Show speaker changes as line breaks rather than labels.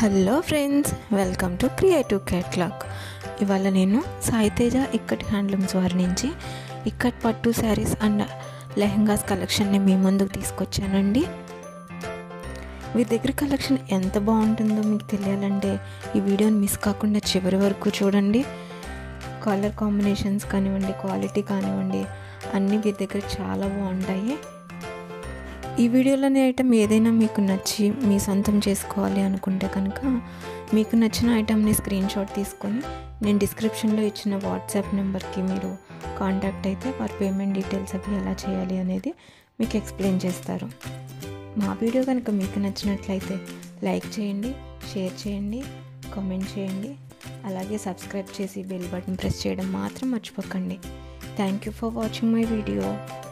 hello friends welcome to creative catalogue ఇవాళ నేను Sai Teja Ikkat handlooms వారి నుంచి ఇక్కట్ పట్టు శారీస్ అండ్ లెహంగాస్ కలెక్షన్ని మీ ముందుకు తీసుకొచ్చానండి వీరి దగ్గర కలెక్షన్ ఎంత బాగుంటుందో మీకు తెలియాలంటే ఈ వీడియోని మిస్ కాకుండా చివరి వరకు చూడండి కలర్ కాంబినేషన్స్ కానివ్వండి క్వాలిటీ కానివ్వండి అన్నీ వీరి దగ్గర చాలా బాగుంటాయి ఈ వీడియోలోని ఐటమ్ ఏదైనా మీకు నచ్చి మీ సొంతం చేసుకోవాలి అనుకుంటే కనుక మీకు నచ్చిన ఐటమ్ని స్క్రీన్ షాట్ తీసుకొని నేను డిస్క్రిప్షన్లో ఇచ్చిన వాట్సాప్ నెంబర్కి మీరు కాంటాక్ట్ అయితే వారి పేమెంట్ డీటెయిల్స్ అవి ఎలా చేయాలి అనేది మీకు ఎక్స్ప్లెయిన్ చేస్తారు మా వీడియో కనుక మీకు నచ్చినట్లయితే లైక్ చేయండి షేర్ చేయండి కామెంట్ చేయండి అలాగే సబ్స్క్రైబ్ చేసి బెల్ బటన్ ప్రెస్ చేయడం మాత్రం మర్చిపోకండి thank you for watching my video